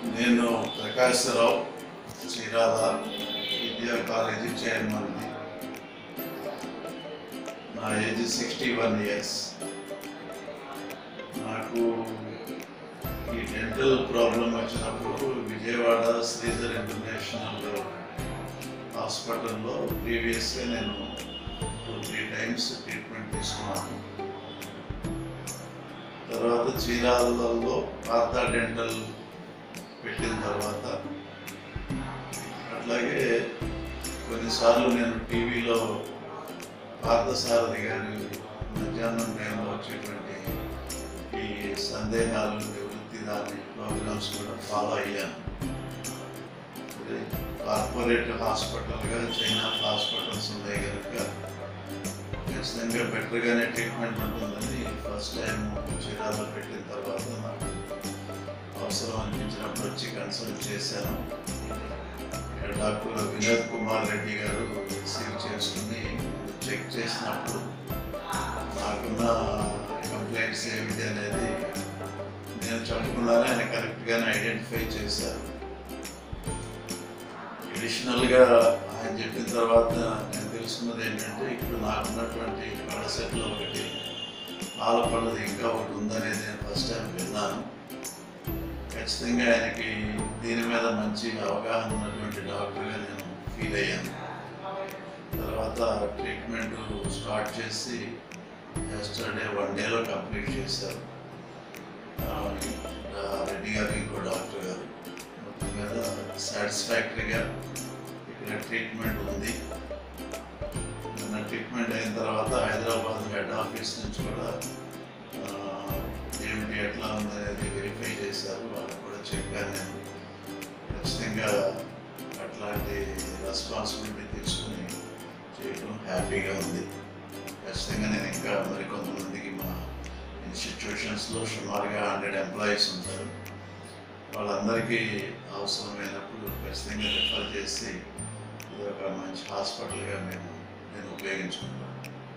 నేను ప్రకాశ్రావు చీరాల విద్యా కాలేజీ చైర్మన్ని నా ఏజ్ సిక్స్టీ వన్ ఇయర్స్ నాకు ఈ డెంటల్ ప్రాబ్లం వచ్చినప్పుడు విజయవాడ శ్రీధర్ ఇంటర్నేషనల్ హాస్పిటల్లో ప్రీవియస్గా నేను టూ త్రీ టైమ్స్ ట్రీట్మెంట్ తీసుకున్నాను తర్వాత చీరాలలో పాత డెంటల్ పెట్టిన తర్వాత అట్లాగే కొన్నిసార్లు నేను టీవీలో పార్థసారథి గారి మధ్యాహ్నం టైంలో వచ్చేటువంటి ఈ సందేహాలు నివృత్తి దాని ప్రోగ్రామ్స్ కూడా ఫాలో అయ్యాను ఇది కార్పొరేట్ హాస్పిటల్గా చైనా హాస్పిటల్స్ ఉన్నాయి కనుక ఖచ్చితంగా బెటర్గానే ట్రీట్మెంట్ ఉంటుందని ఫస్ట్ టైం చీరాలో పెట్టిన తర్వాత నాకు అవసరం అనిపించినప్పుడు వచ్చి కన్సల్ట్ చేశాను ఇక్కడ డాక్టర్ వినోద్ కుమార్ రెడ్డి గారు రిసీవ్ చేసుకుని చెక్ చేసినప్పుడు నాకున్న కంప్లైంట్స్ ఏమిటి అనేది నేను చెప్పకుండానే ఆయన కరెక్ట్గానే ఐడెంటిఫై చేశారు అడిషనల్గా ఆయన చెప్పిన తర్వాత నేను తెలుసుకున్నది ఏంటంటే ఇప్పుడు నాకున్నటువంటి పడసెట్లో ఒకటి ఆలపళ్ళది ఇంకా ఒకటి ఉందనేది నేను ఫస్ట్ టైం విన్నాను ఖచ్చితంగా ఆయనకి దీని మీద మంచి అవగాహన ఉన్నటువంటి డాక్టర్గా నేను ఫీల్ అయ్యాను తర్వాత ట్రీట్మెంట్ స్టార్ట్ చేసి ఎస్టర్డే వన్ డేలో కంప్లీట్ చేశారు ఆ, ఆ, రెడ్డి గారు ఇంకో డాక్టర్ గారు మొత్తం మీద సాటిస్ఫాక్టరీగా ఇక్కడ ట్రీట్మెంట్ ఉంది నిన్న ట్రీట్మెంట్ అయిన తర్వాత హైదరాబాద్ హెడ్ ఆఫీస్ నుంచి కూడా ఆ, ఏమిటి ఎట్లా ఉందనేది వెరిఫై చేశారు వాళ్ళు కూడా చెప్పాను నేను ఖచ్చితంగా అట్లాంటి రెస్పాన్సిబిలిటీ తీసుకుని చేయడం హ్యాపీగా ఉంది ఖచ్చితంగా నేను ఇంకా మరికొంతమందికి మా ఇన్స్టిట్యూషన్స్లో సుమారుగా హండ్రెడ్ ఎంప్లాయీస్ ఉంటారు వాళ్ళందరికీ అవసరమైనప్పుడు ఖచ్చితంగా రిఫర్ చేసి ఇది ఒక మంచి హాస్పిటల్గా మేము నేను ఉపయోగించుకుంటాను